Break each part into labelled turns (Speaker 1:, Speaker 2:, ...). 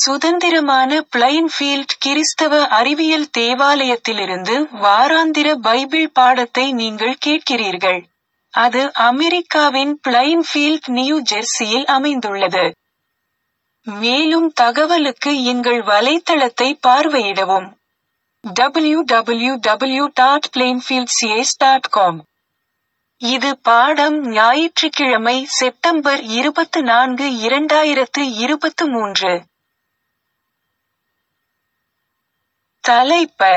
Speaker 1: சுதந்திரமான பிளைன்ஃபீல்ட் கிறிஸ்தவ அறிவியல் தேவாலயத்திலிருந்து வாராந்திர பைபிள் பாடத்தை நீங்கள் கேட்கிறீர்கள். அது அமெரிக்காவின் பிளைன்ஃபீல்ட் நியூ ஜெர்சியில் அமைந்துள்ளது. மேலும் தகவலுக்கு எங்கள் வலைத்தளத்தை பார்வையிடவும். www.plainfieldcs.com இது பாடம் ஞாயிற்றுக்கிழமை செப்டம்பர் இருபத்து நான்கு இரண்டாயிரத்து இருபத்து மூன்று. தலைப்ப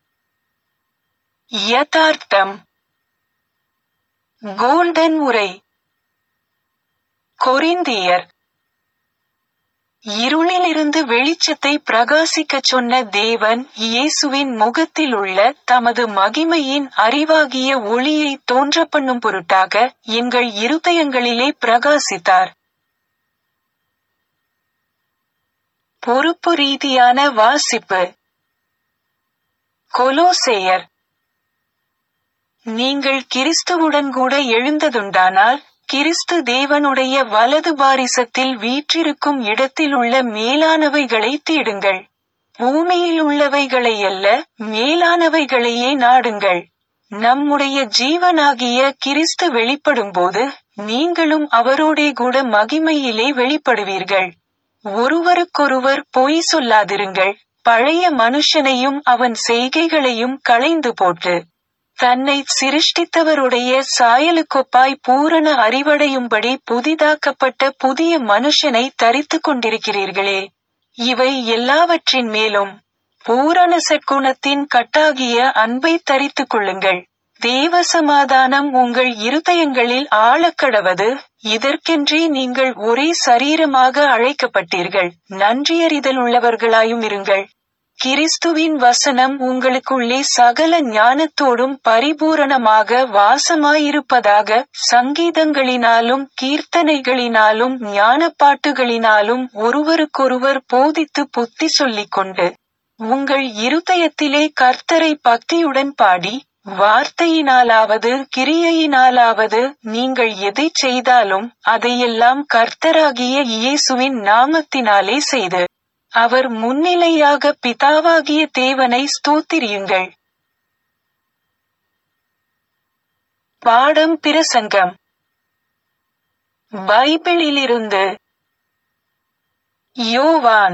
Speaker 1: யதார்த்தம் கோல்டன் உரை கொரிந்தியர் இருளிலிருந்து வெளிச்சத்தை பிரகாசிக்கச் சொன்ன தேவன் இயேசுவின் முகத்திலுள்ள தமது மகிமையின் அறிவாகிய ஒளியை தோன்றப்பண்ணும் பொருட்டாக எங்கள் இருதயங்களிலே பிரகாசித்தார். பொறுப்பு ரீதியான வாசிப்பு கொலோசேயர் நீங்கள் கிறிஸ்துவுடன் கூட எழுந்ததுண்டானால் கிறிஸ்து தேவனுடைய வலது பாரிசத்தில் வீற்றிருக்கும் இடத்திலுள்ள மேலானவைகளை தேடுங்கள். பூமியில் உள்ளவைகளையல்ல மேலானவைகளையே நாடுங்கள். நம்முடைய ஜீவனாகிய கிறிஸ்து வெளிப்படும்போது நீங்களும் அவரோடே கூட மகிமையிலே வெளிப்படுவீர்கள். ஒருவருக்கொருவர் பொய் சொல்லாதிருங்கள் பழைய மனுஷனையும் அவன் செய்கைகளையும் களைந்து போட்டு தன்னை சிருஷ்டித்தவருடைய சாயலுக்கொப்பாய் பூரண அறிவடையும்படி புதிதாக்கப்பட்ட புதிய மனுஷனை தரித்துக் கொண்டிருக்கிறீர்களே இவை எல்லாவற்றின் மேலும் பூரண சற்குணத்தின் கட்டாகிய அன்பை தரித்துக் கொள்ளுங்கள் தேவ சமாதானம் உங்கள் இருதயங்களில் ஆழக்கடவது இதற்கென்றே நீங்கள் ஒரே சரீரமாக அழைக்கப்பட்டீர்கள் நன்றியறிதல் உள்ளவர்களாயும் இருங்கள் கிறிஸ்துவின் வசனம் உங்களுக்குள்ளே சகல ஞானத்தோடும் பரிபூரணமாக வாசமாயிருப்பதாக சங்கீதங்களினாலும் கீர்த்தனைகளினாலும் ஞானப்பாட்டுகளினாலும் ஒருவருக்கொருவர் போதித்து புத்தி சொல்லிக் கொண்டு உங்கள் இருதயத்திலே கர்த்தரை பக்தியுடன் பாடி வார்த்தையினாலாவது கிரியையினாலாவது நீங்கள் எதைச் செய்தாலும் அதையெல்லாம் கர்த்தராகிய இயேசுவின் நாமத்தினாலே செய்து அவர் முன்னிலையாக பிதாவாகிய தேவனை ஸ்தோத்திரியுங்கள். பாடம் பிரசங்கம் பைபிளிலிருந்து யோவான்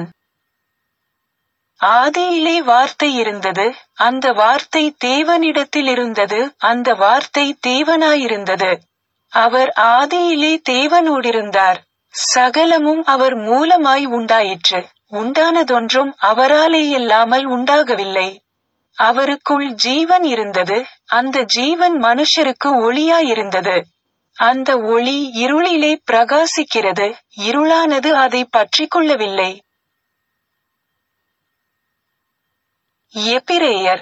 Speaker 1: ஆதியிலே வார்த்தை இருந்தது அந்த வார்த்தை தேவனிடத்தில் இருந்தது அந்த வார்த்தை தேவனாயிருந்தது அவர் ஆதியிலே தேவனோடிருந்தார் சகலமும் அவர் மூலமாய் உண்டாயிற்று உண்டானதொன்றும் அவராலேயல்லாமல் உண்டாகவில்லை அவருக்குள் ஜீவன் இருந்தது அந்த ஜீவன் மனுஷருக்கு ஒளியாயிருந்தது அந்த ஒளி இருளிலே பிரகாசிக்கிறது இருளானது அதை பற்றிக் கொள்ளவில்லை எபிரேயர்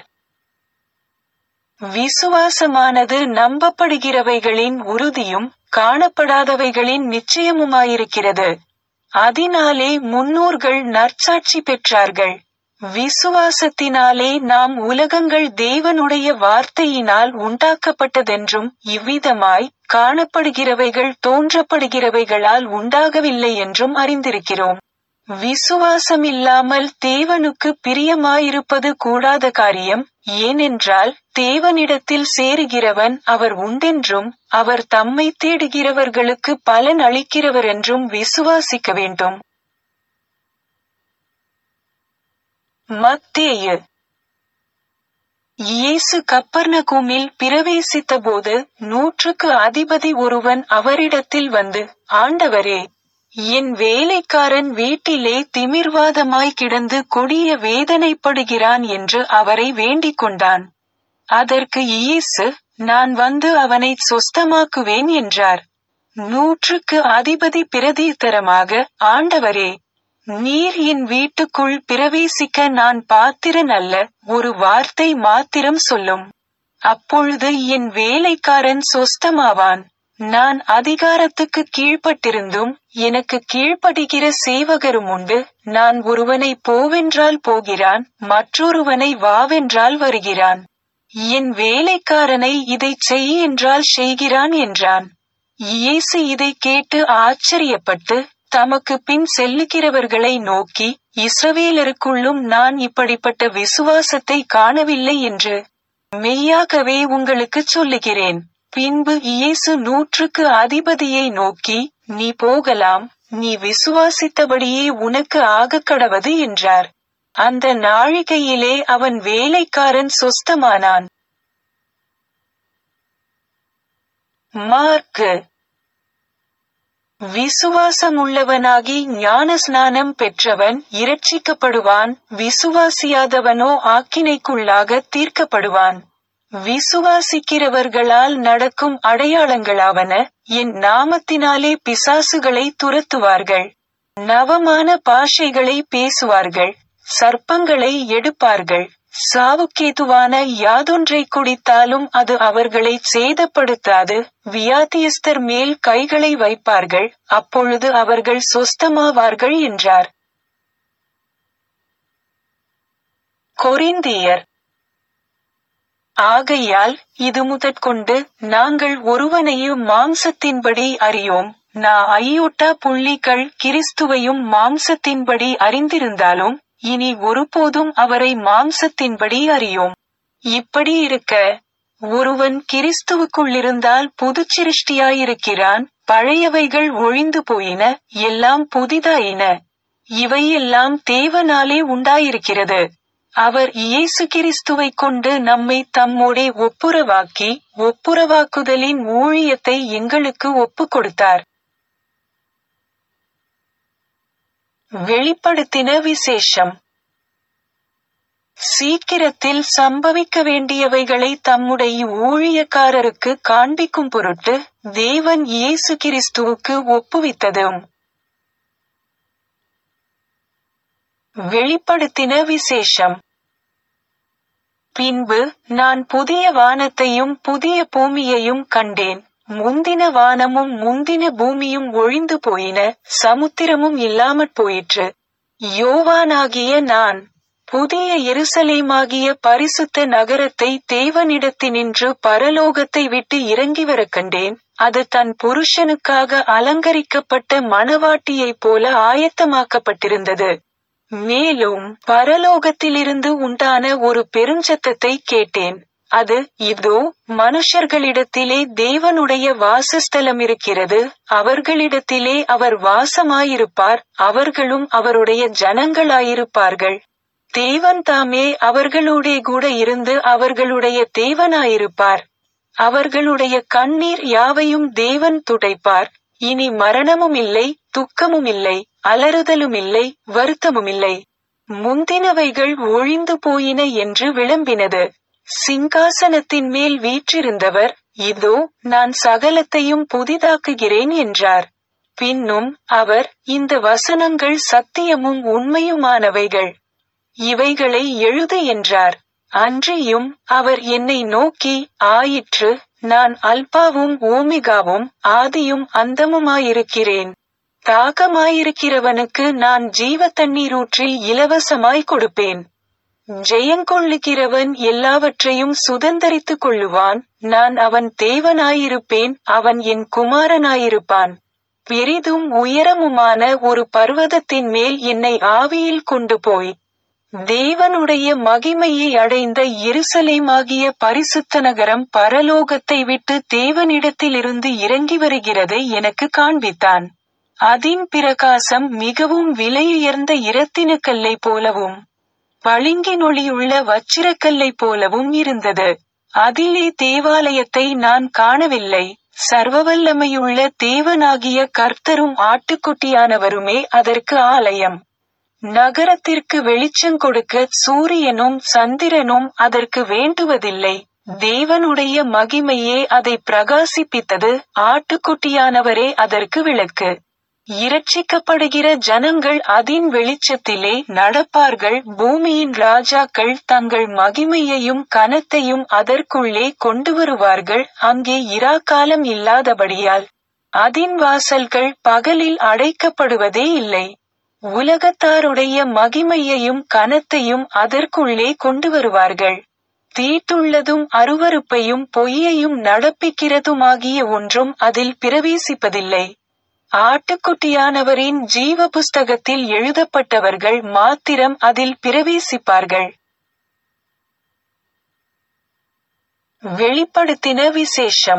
Speaker 1: விசுவாசமானது நம்பப்படுகிறவைகளின் உறுதியும் காணப்படாதவைகளின் நிச்சயமுமாயிருக்கிறது அதனாலே முன்னோர்கள் நற்சாட்சி பெற்றார்கள் விசுவாசத்தினாலே நாம் உலகங்கள் தேவனுடைய வார்த்தையினால் உண்டாக்கப்பட்டதென்றும் இவ்விதமாய் காணப்படுகிறவைகள் தோன்றப்படுகிறவைகளால் உண்டாகவில்லை என்றும் அறிந்திருக்கிறோம் விசுவாசமில்லாமல் தேவனுக்கு பிரியமாயிருப்பது கூடாத காரியம் ஏனென்றால் தேவனிடத்தில் சேருகிறவன் அவர் உண்டென்றும் அவர் தம்மை தேடுகிறவர்களுக்கு பலன் அளிக்கிறவரென்றும் விசுவாசிக்க வேண்டும் மத்தேயு இயேசு கப்பர்நகூமில் பிரவேசித்தபோது நூற்றுக்கு அதிபதி ஒருவன் அவரிடத்தில் வந்து ஆண்டவரே என் வேலைக்காரன் வீட்டிலே திமிர்வாதமாய் கிடந்து கொடிய வேதனைப்படுகிறான் என்று அவரை வேண்டிக் கொண்டான் அதற்கு இயேசு நான் வந்து அவனை சொஸ்தமாக்குவேன் என்றார் நூற்றுக்கு அதிபதி பிரதித்தரமாக ஆண்டவரே நீர் என் வீட்டுக்குள் பிரவேசிக்க நான் பாத்திரன் அல்ல ஒரு வார்த்தை மாத்திரம் சொல்லும் அப்பொழுது என் வேலைக்காரன் சொஸ்தமாவான் நான் அதிகாரத்துக்கு கீழ்ப்பட்டிருந்தும் எனக்கு கீழ்ப்படுகிற சேவகரும் உண்டு நான் ஒருவனை போவென்றால் போகிறான் மற்றொருவனை வாவென்றால் வருகிறான் என் வேலைக்காரனை இதைச் செய் என்றால் செய்கிறான் என்றான் இயேசு இதை கேட்டு ஆச்சரியப்பட்டு தமக்கு பின் செல்லுகிறவர்களை நோக்கி இஸ்ரவேலருக்குள்ளும் நான் இப்படிப்பட்ட விசுவாசத்தை காணவில்லை என்று மெய்யாகவே உங்களுக்குச் சொல்லுகிறேன் பின்பு இயேசு நூற்றுக்கு அதிபதியை நோக்கி நீ போகலாம் நீ விசுவாசித்தபடியே உனக்கு ஆகக் கடவது என்றார் அந்த நாழிகையிலே அவன் வேலைக்காரன் சொஸ்தமானான் மார்க்கு விசுவாசமுள்ளவனாகி ஞானஸ்நானம் பெற்றவன் இரட்சிக்கப்படுவான் விசுவாசியாதவனோ ஆக்கினைக்குள்ளாக தீர்க்கப்படுவான் விசுவாசிக்கிறவர்களால் நடக்கும் அடையாளங்களாவன என் நாமத்தினாலே பிசாசுகளை துரத்துவார்கள் நவமான பாஷைகளை பேசுவார்கள் சர்ப்பங்களை எடுப்பார்கள் சாவுக்கேதுவான யாதொன்றை குடித்தாலும் அது அவர்களை சேதப்படுத்தாது வியாதியஸ்தர் மேல் கைகளை வைப்பார்கள் அப்பொழுது அவர்கள் சொஸ்தமாவார்கள் என்றார் கொரிந்தியர் ஆகையால் இது முதற்கொண்டு நாங்கள் ஒருவனையும் மாம்சத்தின்படி அறியோம் நா ஐயோட்டா புள்ளிகள் கிறிஸ்துவையும் மாம்சத்தின்படி அறிந்திருந்தாலும் இனி ஒருபோதும் அவரை மாம்சத்தின்படி அறியோம் இப்படி இருக்க ஒருவன் கிறிஸ்துவுக்குள்ளிருந்தால் புதுச்சிருஷ்டியாயிருக்கிறான் பழையவைகள் ஒழிந்து போயின எல்லாம் புதிதாயின இவையெல்லாம் தேவனாலே உண்டாயிருக்கிறது அவர் இயேசு கிறிஸ்துவை கொண்டு நம்மை தம்மோடே ஒப்புரவாக்கி ஒப்புரவாக்குதலின் ஊழியத்தை எங்களுக்கு ஒப்புக் கொடுத்தார் வெளிப்படுத்தின விசேஷம் சீக்கிரத்தில் சம்பவிக்க வேண்டியவைகளை தம்முடைய ஊழியக்காரருக்கு காண்பிக்கும் பொருட்டு தேவன் இயேசு கிறிஸ்துவுக்கு ஒப்புவித்ததும் வெளிப்படுத்தின விசேஷம் பின்பு நான் புதிய வானத்தையும் புதிய பூமியையும் கண்டேன் முந்தின வானமும் முந்தின பூமியும் ஒழிந்து போயின சமுத்திரமும் இல்லாமற் போயிற்று யோவானாகிய நான் புதிய எருசலேமாகிய பரிசுத்த நகரத்தை தேவனிடத்தினின்று பரலோகத்தை விட்டு இறங்கி வரக் கண்டேன் அது தன் புருஷனுக்காக அலங்கரிக்கப்பட்ட மணவாட்டியைப் போல ஆயத்தமாக்கப்பட்டிருந்தது மேலும் பரலோகத்திலிருந்து உண்டான ஒரு பெருஞ்சத்தத்தை கேட்டேன் அது இதோ மனுஷர்களிடத்திலே தேவனுடைய வாசஸ்தலம் இருக்கிறது அவர்களிடத்திலே அவர் வாசமாயிருப்பார் அவர்களும் அவருடைய ஜனங்களாயிருப்பார்கள் தேவன் தாமே அவர்களோடே கூட இருந்து அவர்களுடைய தேவனாயிருப்பார் அவர்களுடைய கண்ணீர் யாவையும் தேவன் துடைப்பார் இனி மரணமும் இல்லை துக்கமும் இல்லை அலறுதலும் இல்லை வருத்தமும் இல்லை முந்தினவைகள் ஒழிந்து போயின என்று விளம்பினது சிங்காசனத்தின் மேல் வீற்றிருந்தவர் இதோ நான் சகலத்தையும் புதிதாக்குகிறேன் என்றார் பின்னும் அவர் இந்த வசனங்கள் சத்தியமும் உண்மையுமானவைகள் இவைகளை எழுது என்றார் அன்றியும் அவர் என்னை நோக்கி ஆயிற்று நான் அல்பாவும் ஓமிகாவும் ஆதியும் அந்தமுமாயிருக்கிறேன் தாகமாயிருக்கிறவனுக்கு நான் ஜீவ தண்ணீரூற்றி இலவசமாய் கொடுப்பேன் ஜெயங்கொள்ளுகிறவன் எல்லாவற்றையும் சுதந்தரித்துக் கொள்ளுவான் நான் அவன் தேவனாயிருப்பேன் அவன் என் குமாரனாயிருப்பான் பெரிதும் உயரமுமான ஒரு பர்வதத்தின் மேல் என்னை ஆவியில் கொண்டு போய் தேவனுடைய மகிமையை அடைந்த எருசலேமாகிய பரிசுத்த நகரம் பரலோகத்தை விட்டு தேவனிடத்திலிருந்து இறங்கி வருகிறதை எனக்கு காண்பித்தான் அதின் பிரகாசம் மிகவும் விலையுயர்ந்த இரத்தினக்கல்லை போலவும் பளிங்கினொளியுள்ள வச்சிரக்கல்லை போலவும் இருந்தது அதிலே தேவாலயத்தை நான் காணவில்லை சர்வவல்லமையுள்ள தேவனாகிய கர்த்தரும் ஆட்டுக்குட்டியானவருமே அதற்கு ஆலயம் நகரத்திற்கு வெளிச்சம் கொடுக்க சூரியனும் சந்திரனும் அதற்கு வேண்டுவதில்லை தேவனுடைய மகிமையே அதை பிரகாசிப்பித்தது ஆட்டுக்குட்டியானவரே அதற்கு விளக்கு இரட்சிக்கப்படுகிற ஜனங்கள் அதின் வெளிச்சத்திலே நடப்பார்கள் பூமியின் ராஜாக்கள் தங்கள் மகிமையையும் கனத்தையும் அதற்குள்ளே கொண்டு வருவார்கள் அங்கே இராக்காலம் இல்லாதபடியால் அதின் வாசல்கள் பகலில் அடைக்கப்படுவதே இல்லை உலகத்தாருடைய மகிமையையும் கனத்தையும் அதற்குள்ளே கொண்டு வருவார்கள் தீட்டுள்ளதும் அருவருப்பையும் பொய்யையும் நடப்பிக்கிறதுமாகிய ஒன்றும் அதில் பிரவேசிப்பதில்லை ஆட்டுக்குட்டியானவரின் ஜீவ புஸ்தகத்தில் எழுதப்பட்டவர்கள் மாத்திரம் அதில் பிரவேசிப்பார்கள் வெளிப்படுத்தின விசேஷம்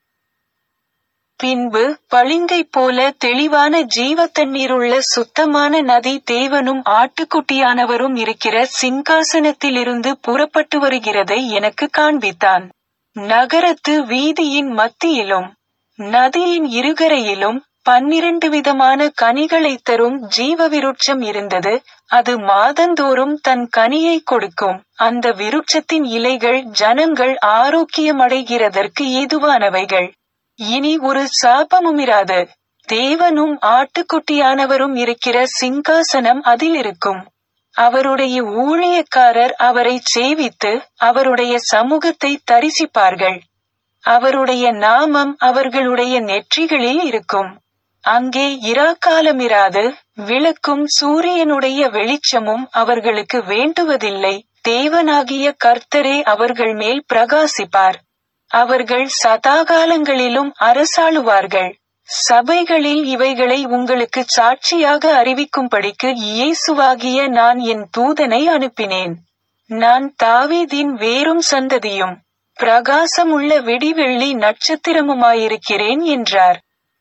Speaker 1: பின்பு பளிங்கை போல தெளிவான ஜீவ தண்ணீருள்ள சுத்தமான நதி தேவனும் ஆட்டுக்குட்டியானவரும் இருக்கிற சிங்காசனத்திலிருந்து புறப்பட்டு வருகிறதை எனக்கு காண்பித்தான் நகரத்து வீதியின் மத்தியிலும் நதியின் இருகரையிலும் பன்னிரண்டு விதமான கனிகளைத் தரும் ஜீவ விருட்சம் இருந்தது அது மாதந்தோறும் தன் கனியை கொடுக்கும் அந்த விருட்சத்தின் இலைகள் ஜனங்கள் ஆரோக்கியமடைகிறதற்கு ஏதுவானவைகள் இனி ஒரு சாபமுமிராது தேவனும் ஆட்டுக்குட்டியானவரும் இருக்கிற சிங்காசனம் அதில் இருக்கும் அவருடைய ஊழியக்காரர் அவரை சேவித்து அவருடைய சமூகத்தை தரிசிப்பார்கள் அவருடைய நாமம் அவர்களுடைய நெற்றிகளில் இருக்கும் அங்கே இராக்காலமிராது விளக்கும் சூரியனுடைய வெளிச்சமும் அவர்களுக்கு வேண்டுவதில்லை தேவனாகிய கர்த்தரே அவர்கள் மேல் பிரகாசிப்பார் அவர்கள் சதாகாலங்களிலும் அரசாளுவார்கள் சபைகளில் இவைகளை உங்களுக்கு சாட்சியாக அறிவிக்கும்படிக்கு இயேசுவாகிய நான் என் தூதனை அனுப்பினேன் நான் தாவீதின் வேரும் சந்ததியும் பிரகாசமுள்ள வெடிவெள்ளி நட்சத்திரமுமாயிருக்கிறேன் என்றார்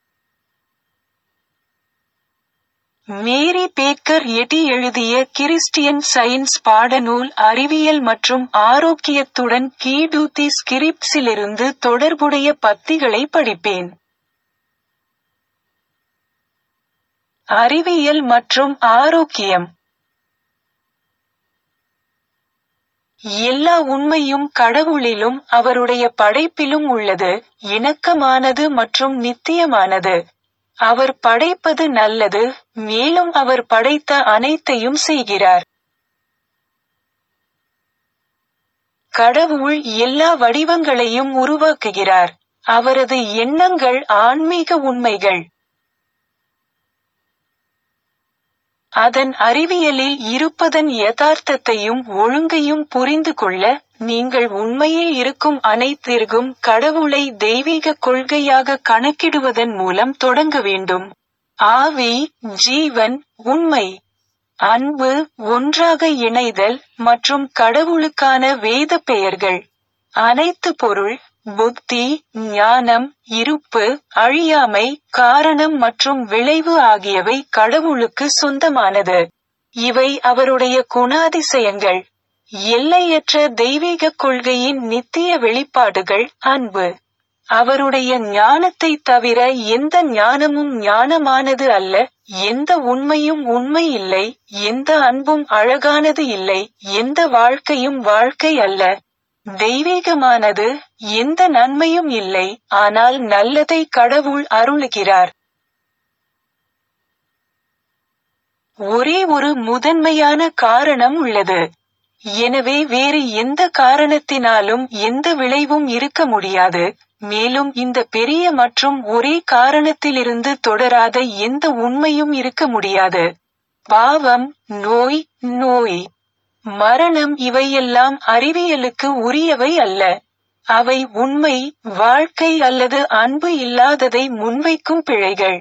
Speaker 1: மேரி பேக்கர் எட்டி எழுதிய கிறிஸ்டியன் சயின்ஸ் பாடநூல் அறிவியல் மற்றும் ஆரோக்கியத்துடன் கீடூத்தி ஸ்கிரிப்ட்ஸிலிருந்து தொடர்புடைய பத்திகளை படிப்பேன் அறிவியல் மற்றும் ஆரோக்கியம் எல்லா உண்மையும் கடவுளிலும் அவருடைய படைப்பிலும் உள்ளது இணக்கமானது மற்றும் நித்தியமானது அவர் படைப்பது நல்லது மேலும் அவர் படைத்த அனைத்தையும் செய்கிறார் கடவுள் எல்லா வடிவங்களையும் உருவாக்குகிறார் அவரது எண்ணங்கள் ஆன்மீக உண்மைகள் அதன் அறிவியலில் இருப்பதன் யதார்த்தத்தையும் ஒழுங்கையும் புரிந்து கொள்ள நீங்கள் உண்மையில் இருக்கும் அனைத்திற்கும் கடவுளை தெய்வீக கொள்கையாக கணக்கிடுவதன் மூலம் தொடங்க வேண்டும் ஆவி ஜீவன் உண்மை அன்பு ஒன்றாக இணைதல் மற்றும் கடவுளுக்கான வேத பெயர்கள் அனைத்து பொருள் புத்தி ஞானம் இருப்பு அழியாமை காரணம் மற்றும் விளைவு ஆகியவை கடவுளுக்கு சொந்தமானது இவை அவருடைய குணாதிசயங்கள் எல்லையற்ற தெய்வீக கொள்கையின் நித்திய வெளிப்பாடுகள் அன்பு அவருடைய ஞானத்தை தவிர எந்த ஞானமும் ஞானமானது அல்ல எந்த உண்மையும் உண்மை இல்லை எந்த அன்பும் அழகானது இல்லை எந்த வாழ்க்கையும் வாழ்க்கை அல்ல தெய்வீகமானது எந்த நன்மையும் இல்லை ஆனால் நல்லதை கடவுள் அருளுகிறார் ஒரே ஒரு முதன்மையான காரணம் உள்ளது எனவே வேறு எந்த காரணத்தினாலும் எந்த விளைவும் இருக்க முடியாது மேலும் இந்த பெரிய மற்றும் ஒரே காரணத்திலிருந்து தொடராத எந்த உண்மையும் இருக்க முடியாது பாவம் நோய் நோய் மரணம் இவையெல்லாம் அறிவியலுக்கு உரியவை அல்ல அவை உண்மை வாழ்க்கை அல்லது அன்பு இல்லாததை முன்வைக்கும் பிழைகள்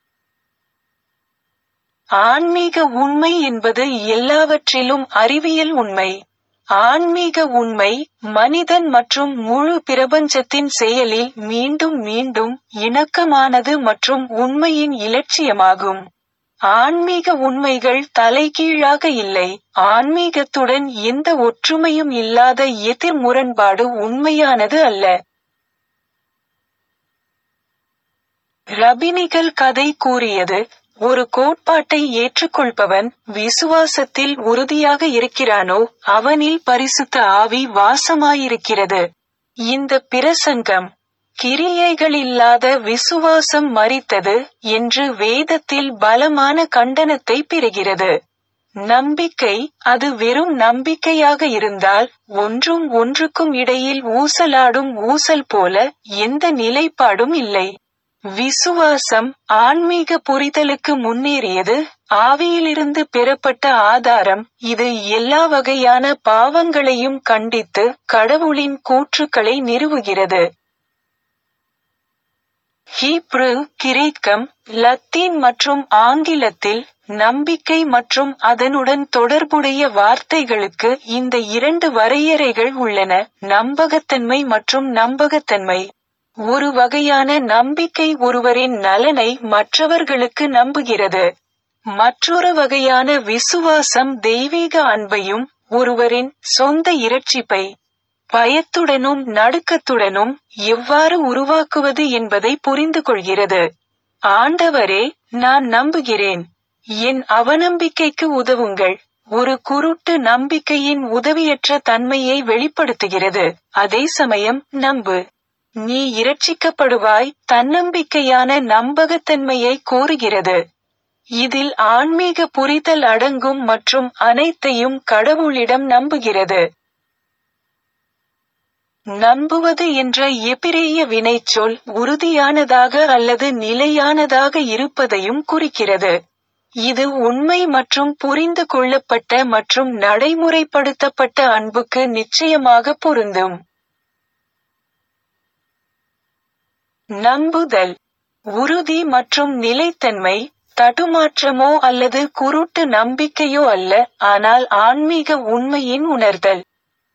Speaker 1: ஆன்மீக உண்மை என்பது எல்லாவற்றிலும் அறிவியல் உண்மை ஆன்மீக உண்மை மனிதன் மற்றும் முழு பிரபஞ்சத்தின் செயலில் மீண்டும் மீண்டும் இணக்கமானது மற்றும் உண்மையின் இலட்சியமாகும் ஆன்மீக உண்மைகள் தலைகீழாக இல்லை ஆன்மீகத்துடன் எந்த ஒற்றுமையும் இல்லாத எதிர் முரண்பாடு உண்மையானது அல்ல ரபினிகள் கதை கூறியது ஒரு கோட்பாட்டை ஏற்றுக்கொள்பவன் விசுவாசத்தில் உறுதியாக இருக்கிறானோ அவனில் பரிசுத்த ஆவி வாசமாயிருக்கிறது இந்த பிரசங்கம் கிரியைகளில்லாத விசுவாசம் மரித்தது என்று வேதத்தில் பலமான கண்டனத்தை பெறுகிறது நம்பிக்கை அது வெறும் நம்பிக்கையாக இருந்தால் ஒன்றும் ஒன்றுக்கும் இடையில் ஊசலாடும் ஊசல் போல எந்த நிலைப்பாடும் இல்லை விசுவாசம் ஆன்மீக புரிதலுக்கு முன்னேறியது ஆவியிலிருந்து பெறப்பட்ட ஆதாரம் இது எல்லா வகையான பாவங்களையும் கண்டித்து கடவுளின் கூற்றுக்களை நிறுவுகிறது ஹீப்ரு கிரேக்கம் லத்தீன் மற்றும் ஆங்கிலத்தில் நம்பிக்கை மற்றும் அதனுடன் தொடர்புடைய வார்த்தைகளுக்கு இந்த இரண்டு வரையறைகள் உள்ளன நம்பகத்தன்மை மற்றும் நம்பகத்தன்மை ஒரு வகையான நம்பிக்கை ஒருவரின் நலனை மற்றவர்களுக்கு நம்புகிறது மற்றொரு வகையான விசுவாசம் தெய்வீக அன்பையும் ஒருவரின் சொந்த இரட்சிப்பை பயத்துடனும் நடுக்கத்துடனும் எவ்வாறு உருவாக்குவது என்பதை புரிந்து கொள்கிறது ஆண்டவரே நான் நம்புகிறேன் என் அவநம்பிக்கைக்கு உதவுங்கள் ஒரு குருட்டு நம்பிக்கையின் உதவியற்ற தன்மையை வெளிப்படுத்துகிறது அதே சமயம் நம்பு நீ இரட்சிக்கப்படுவாய் தன்னம்பிக்கையான நம்பகத்தன்மையை கோருகிறது இதில் ஆன்மீக புரிதல் அடங்கும் மற்றும் அனைத்தையும் கடவுளிடம் நம்புகிறது நம்புவது என்ற எபிரேய வினைச்சொல் உறுதியானதாக அல்லது நிலையானதாக இருப்பதையும் குறிக்கிறது இது உண்மை மற்றும் புரிந்து கொள்ளப்பட்ட மற்றும் நடைமுறைப்படுத்தப்பட்ட அன்புக்கு நிச்சயமாக பொருந்தும் நம்புதல் உறுதி மற்றும் நிலைத்தன்மை தடுமாற்றமோ அல்லது குருட்டு நம்பிக்கையோ அல்ல ஆனால் ஆன்மீக உண்மையின் உணர்தல்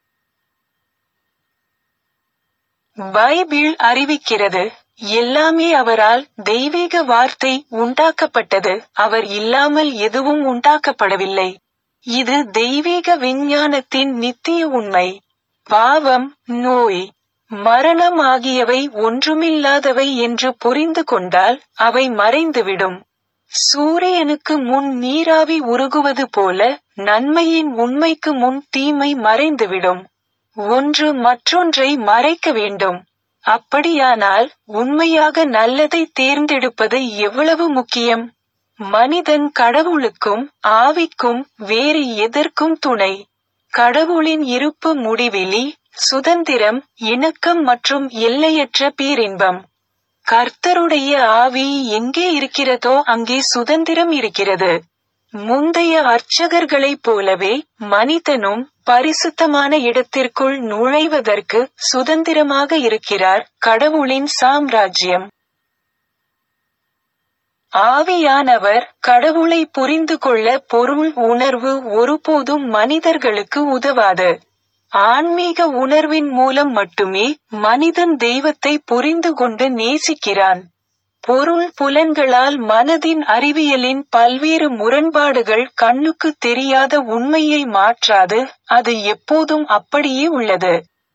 Speaker 1: பைபிள் அறிவிக்கிறது எல்லாமே அவரால் தெய்வீக வார்த்தை உண்டாக்கப்பட்டது அவர் இல்லாமல் எதுவும் உண்டாக்கப்படவில்லை இது தெய்வீக விஞ்ஞானத்தின் நித்திய உண்மை பாவம் நோய் மரணம் ஆகியவை ஒன்றுமில்லாதவை என்று புரிந்து கொண்டால் அவை மறைந்துவிடும் சூரியனுக்கு முன் நீராவி உருகுவது போல நன்மையின் உண்மைக்கு முன் தீமை மறைந்துவிடும் ஒன்று மற்றொன்றை மறைக்க வேண்டும் அப்படியானால் உண்மையாக நல்லதை தேர்ந்தெடுப்பது எவ்வளவு முக்கியம் மனிதன் கடவுளுக்கும் ஆவிக்கும் வேறு எதற்கும் துணை கடவுளின் இருப்பு முடிவிலி சுதந்திரம் இணக்கம் மற்றும் எல்லையற்ற பேரின்பம் கர்த்தருடைய ஆவி எங்கே இருக்கிறதோ அங்கே சுதந்திரம் இருக்கிறது முந்தைய அர்ச்சகர்களைப் போலவே மனிதனும் பரிசுத்தமான இடத்திற்குள் நுழைவதற்கு சுதந்திரமாக இருக்கிறார் கடவுளின் சாம்ராஜ்யம் ஆவியானவர் கடவுளை புரிந்து கொள்ள பொருள் உணர்வு ஒருபோதும் மனிதர்களுக்கு உதவாது ஆன்மீக உணர்வின் மூலம் மட்டுமே மனிதன் தெய்வத்தை புரிந்து கொண்டு நேசிக்கிறான் பொருள் புலன்களால் மனதின் அறிவியலின் பல்வேறு முரண்பாடுகள் கண்ணுக்கு தெரியாத உண்மையை மாற்றாது அது எப்போதும் அப்படியே உள்ளது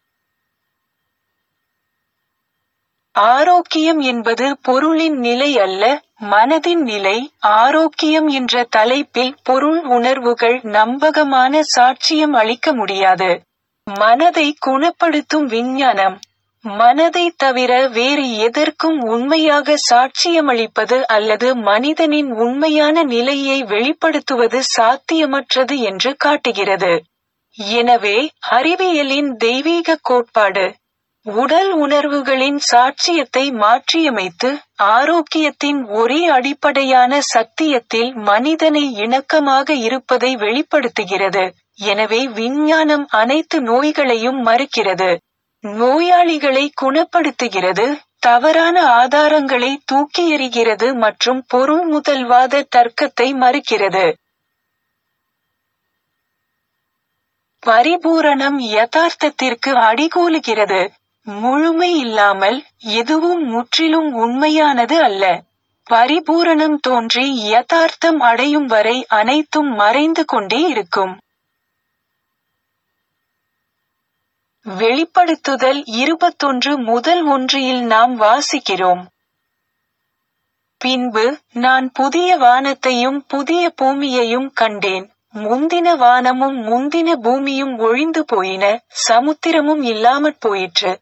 Speaker 1: ஆரோக்கியம் என்பது பொருளின் நிலை அல்ல மனதின் நிலை ஆரோக்கியம் என்ற தலைப்பில் பொருள் உணர்வுகள் நம்பகமான சாட்சியம் அளிக்க முடியாது மனதை குணப்படுத்தும் விஞ்ஞானம் மனதை தவிர வேறு எதற்கும் உண்மையாக சாட்சியமளிப்பது அல்லது மனிதனின் உண்மையான நிலையை வெளிப்படுத்துவது சாத்தியமற்றது என்று காட்டுகிறது எனவே அறிவியலின் தெய்வீக கோட்பாடு உடல் உணர்வுகளின் சாட்சியத்தை மாற்றியமைத்து ஆரோக்கியத்தின் ஒரே அடிப்படையான சத்தியத்தில் மனிதனை இணக்கமாக இருப்பதை வெளிப்படுத்துகிறது எனவே விஞ்ஞானம் அனைத்து நோய்களையும் மறுக்கிறது நோயாளிகளை குணப்படுத்துகிறது தவறான ஆதாரங்களை தூக்கி எறிகிறது மற்றும் பொருள் முதல்வாத தர்க்கத்தை மறுக்கிறது பரிபூரணம் யதார்த்தத்திற்கு அடிகோலுகிறது முழுமை இல்லாமல் எதுவும் முற்றிலும் உண்மையானது அல்ல பரிபூரணம் தோன்றி யதார்த்தம் அடையும் வரை அனைத்தும் மறைந்து கொண்டே இருக்கும் வெளிப்படுத்துதல் இருபத்தொன்று முதல் ஒன்றில் நாம் வாசிக்கிறோம் பின்பு நான் புதிய வானத்தையும் புதிய பூமியையும் கண்டேன் முந்தின வானமும் முந்தின பூமியும் ஒழிந்து போயின சமுத்திரமும் இல்லாமற் போயிற்று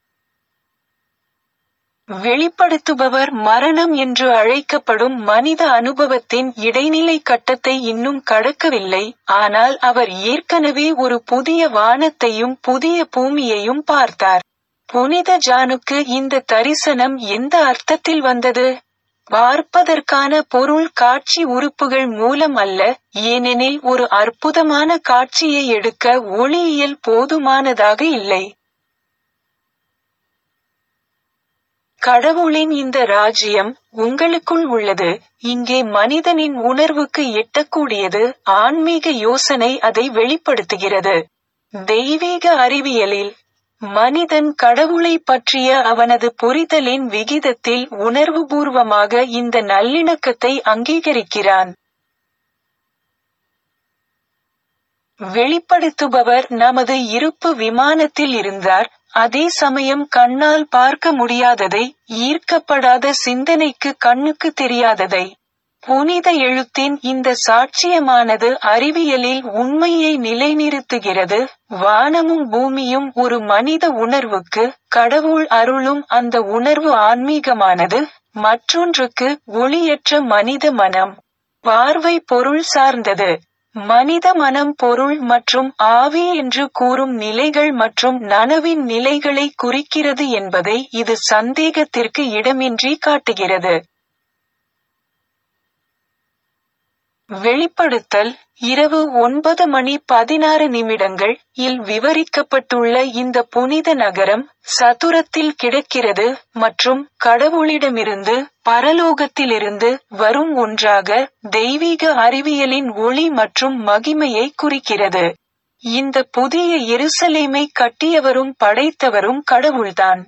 Speaker 1: வெளிப்படுத்துபவர் மரணம் என்று அழைக்கப்படும் மனித அனுபவத்தின் இடைநிலை கட்டத்தை இன்னும் கடக்கவில்லை ஆனால் அவர் ஏற்கனவே ஒரு புதிய வானத்தையும் புதிய பூமியையும் பார்த்தார் புனித ஜானுக்கு இந்த தரிசனம் எந்த அர்த்தத்தில் வந்தது பார்ப்பதற்கான பொருள் காட்சி உறுப்புகள் மூலம் அல்ல ஏனெனில் ஒரு அற்புதமான காட்சியை எடுக்க ஒளியியல் போதுமானதாக இல்லை கடவுளின் இந்த ராஜ்யம் உங்களுக்குள் உள்ளது இங்கே மனிதனின் உணர்வுக்கு எட்டக்கூடியது ஆன்மீக யோசனை அதை வெளிப்படுத்துகிறது தெய்வீக அறிவியலில் மனிதன் கடவுளை பற்றிய அவனது புரிதலின் விகிதத்தில் உணர்வுபூர்வமாக இந்த நல்லிணக்கத்தை அங்கீகரிக்கிறான் வெளிப்படுத்துபவர் நமது இருப்பு விமானத்தில் இருந்தார் அதே சமயம் கண்ணால் பார்க்க முடியாததை ஈர்க்கப்படாத சிந்தனைக்கு கண்ணுக்கு தெரியாததை புனித எழுத்தின் இந்த சாட்சியமானது அறிவியலில் உண்மையை நிலைநிறுத்துகிறது வானமும் பூமியும் ஒரு மனித உணர்வுக்கு கடவுள் அருளும் அந்த உணர்வு ஆன்மீகமானது மற்றொன்றுக்கு ஒளியற்ற மனித மனம் பார்வை பொருள் சார்ந்தது மனித மனம் பொருள் மற்றும் ஆவி என்று கூறும் நிலைகள் மற்றும் நனவின் நிலைகளை குறிக்கிறது என்பதை இது சந்தேகத்திற்கு இடமின்றி காட்டுகிறது வெளிப்படுத்தல் இரவு ஒன்பது மணி பதினாறு நிமிடங்கள் இல் விவரிக்கப்பட்டுள்ள இந்த புனித நகரம் சதுரத்தில் கிடக்கிறது மற்றும் கடவுளிடமிருந்து பரலோகத்திலிருந்து வரும் ஒன்றாக தெய்வீக அறிவியலின் ஒளி மற்றும் மகிமையை குறிக்கிறது இந்த புதிய எருசலேமை கட்டியவரும் படைத்தவரும் கடவுள்தான்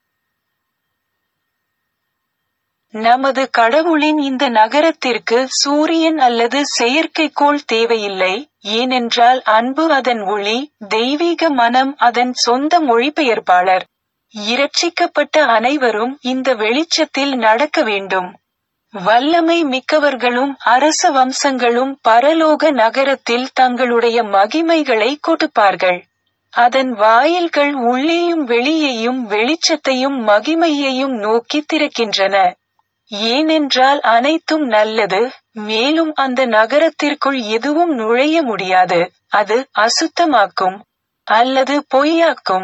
Speaker 1: நமது கடவுளின் இந்த நகரத்திற்கு சூரியன் அல்லது செயற்கைக்கோள் தேவையில்லை ஏனென்றால் அன்பு அதன் ஒளி தெய்வீக மனம் அதன் சொந்த மொழிபெயர்ப்பாளர் இரட்சிக்கப்பட்ட அனைவரும் இந்த வெளிச்சத்தில் நடக்க வேண்டும் வல்லமை மிக்கவர்களும் அரச வம்சங்களும் பரலோக நகரத்தில் தங்களுடைய மகிமைகளை கொடுப்பார்கள் அதன் வாயில்கள் உள்ளேயும் வெளியேயும் வெளிச்சத்தையும் மகிமையையும் நோக்கி திறக்கின்றன ஏனென்றால் அனைத்தும் நல்லது மேலும் அந்த நகரத்திற்குள் எதுவும் நுழைய முடியாது அது அசுத்தமாக்கும் அல்லது பொய்யாக்கும்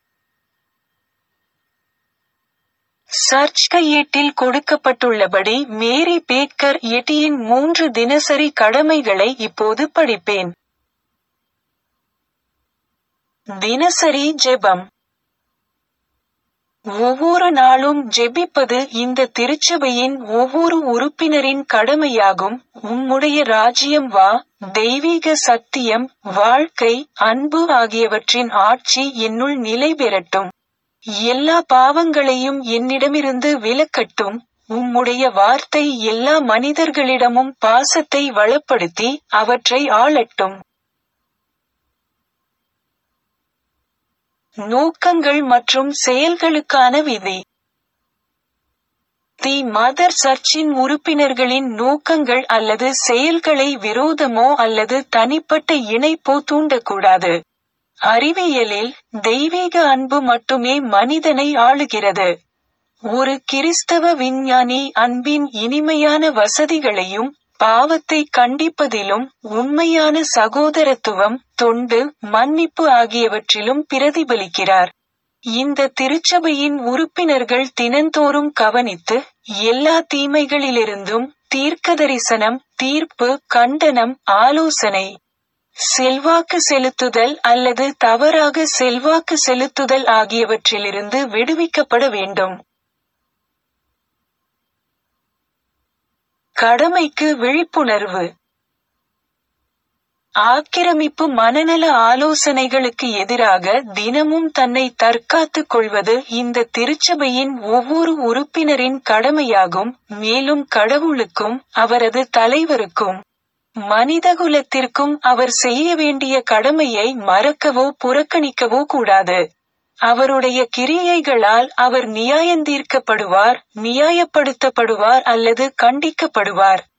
Speaker 1: சர்ச் கையேட்டில் கொடுக்கப்பட்டுள்ளபடி மேரி பேக்கர் எட்டியின் மூன்று தினசரி கடமைகளை இப்போது படிப்பேன் தினசரி ஜெபம் ஒவ்வொரு நாளும் ஜெபிப்பது இந்த திருச்சபையின் ஒவ்வொரு உறுப்பினரின் கடமையாகும் உம்முடைய ராஜ்யம் வா தெய்வீக சத்தியம் வாழ்க்கை அன்பு ஆகியவற்றின் ஆட்சி என்னுள் நிலை பெறட்டும் எல்லா பாவங்களையும் என்னிடமிருந்து விலக்கட்டும் உம்முடைய வார்த்தை எல்லா மனிதர்களிடமும் பாசத்தை வளப்படுத்தி அவற்றை ஆளட்டும் நோக்கங்கள் மற்றும் செயல்களுக்கான விதி தி மதர் சர்ச்சின் உறுப்பினர்களின் நோக்கங்கள் அல்லது செயல்களை விரோதமோ அல்லது தனிப்பட்ட இணைப்போ தூண்டக்கூடாது அறிவியலில் தெய்வீக அன்பு மட்டுமே மனிதனை ஆளுகிறது ஒரு கிறிஸ்தவ விஞ்ஞானி அன்பின் இனிமையான வசதிகளையும் பாவத்தை கண்டிப்பதிலும் உண்மையான சகோதரத்துவம் தொண்டு மன்னிப்பு ஆகியவற்றிலும் பிரதிபலிக்கிறார் இந்த திருச்சபையின் உறுப்பினர்கள் தினந்தோறும் கவனித்து எல்லா தீமைகளிலிருந்தும் தீர்க்கதரிசனம் தீர்ப்பு கண்டனம் ஆலோசனை செல்வாக்கு செலுத்துதல் அல்லது தவறாக செல்வாக்கு செலுத்துதல் ஆகியவற்றிலிருந்து விடுவிக்கப்பட வேண்டும் கடமைக்கு விழிப்புணர்வு ஆக்கிரமிப்பு மனநல ஆலோசனைகளுக்கு எதிராக தினமும் தன்னை தற்காத்துக் கொள்வது இந்த திருச்சபையின் ஒவ்வொரு உறுப்பினரின் கடமையாகும் மேலும் கடவுளுக்கும் அவரது தலைவருக்கும் மனிதகுலத்திற்கும் அவர் செய்ய வேண்டிய கடமையை மறக்கவோ புறக்கணிக்கவோ கூடாது அவருடைய கிரியைகளால் அவர் நியாயந்தீர்க்கப்படுவார் நியாயப்படுத்தப்படுவார் அல்லது கண்டிக்கப்படுவார்